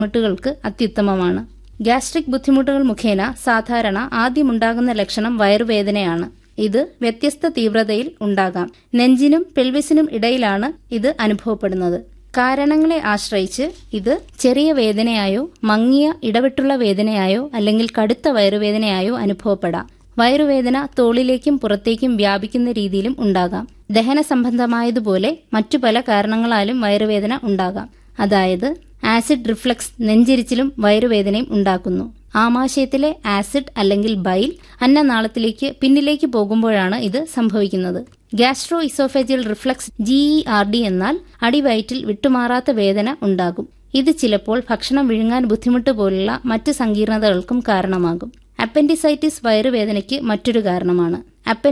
ബുദ്ധിമുട്ടുകൾക്ക് അത്യുത്തമമാണ് gastric ബുദ്ധിമുട്ടുകൾ മുഖേന സാധാരണ ആദ്യമുണ്ടാകുന്ന ലക്ഷണം വയറുവേദനയാണ് ഇത് വ്യത്യസ്ത തീവ്രതയിൽ ഉണ്ടാകാം നെഞ്ചിനും പെൽവിസിനും ഇടയിലാണ് ഇത് അനുഭവപ്പെടുന്നത് കാരണങ്ങളെ ആശ്രയിച്ച് ഇത് ചെറിയ വേദനയായോ മങ്ങിയ ഇടവിട്ടുള്ള വേദനയായോ അല്ലെങ്കിൽ കടുത്ത വയറുവേദനയായോ അനുഭവപ്പെടാം വയറുവേദന തോളിലേക്കും പുറത്തേക്കും വ്യാപിക്കുന്ന രീതിയിലും ഉണ്ടാകാം ദഹന സംബന്ധമായതുപോലെ മറ്റു പല കാരണങ്ങളാലും വയറുവേദന ഉണ്ടാകാം അതായത് ആസിഡ് റിഫ്ലക്സ് നെഞ്ചിരിച്ചിലും വയറുവേദനയും ഉണ്ടാക്കുന്നു ആമാശയത്തിലെ ആസിഡ് അല്ലെങ്കിൽ ബൈൽ അന്നനാളത്തിലേക്ക് പിന്നിലേക്ക് പോകുമ്പോഴാണ് ഇത് സംഭവിക്കുന്നത് gastro oesophageal reflux GE R D എന്നാൽ അടിവയറ്റിൽ വിട്ടുമാറാത്ത വേദന ഉണ്ടാകും ഇത് ചിലപ്പോൾ ഭക്ഷണം വിഴുങ്ങാൻ ബുദ്ധിമുട്ട് പോലുള്ള മറ്റ് സങ്കീർണതകൾക്കും കാരണമാകും അപ്പൻഡിസൈറ്റിസ് വയറുവേദനയ്ക്ക് മറ്റൊരു കാരണമാണ് അപ്പൻ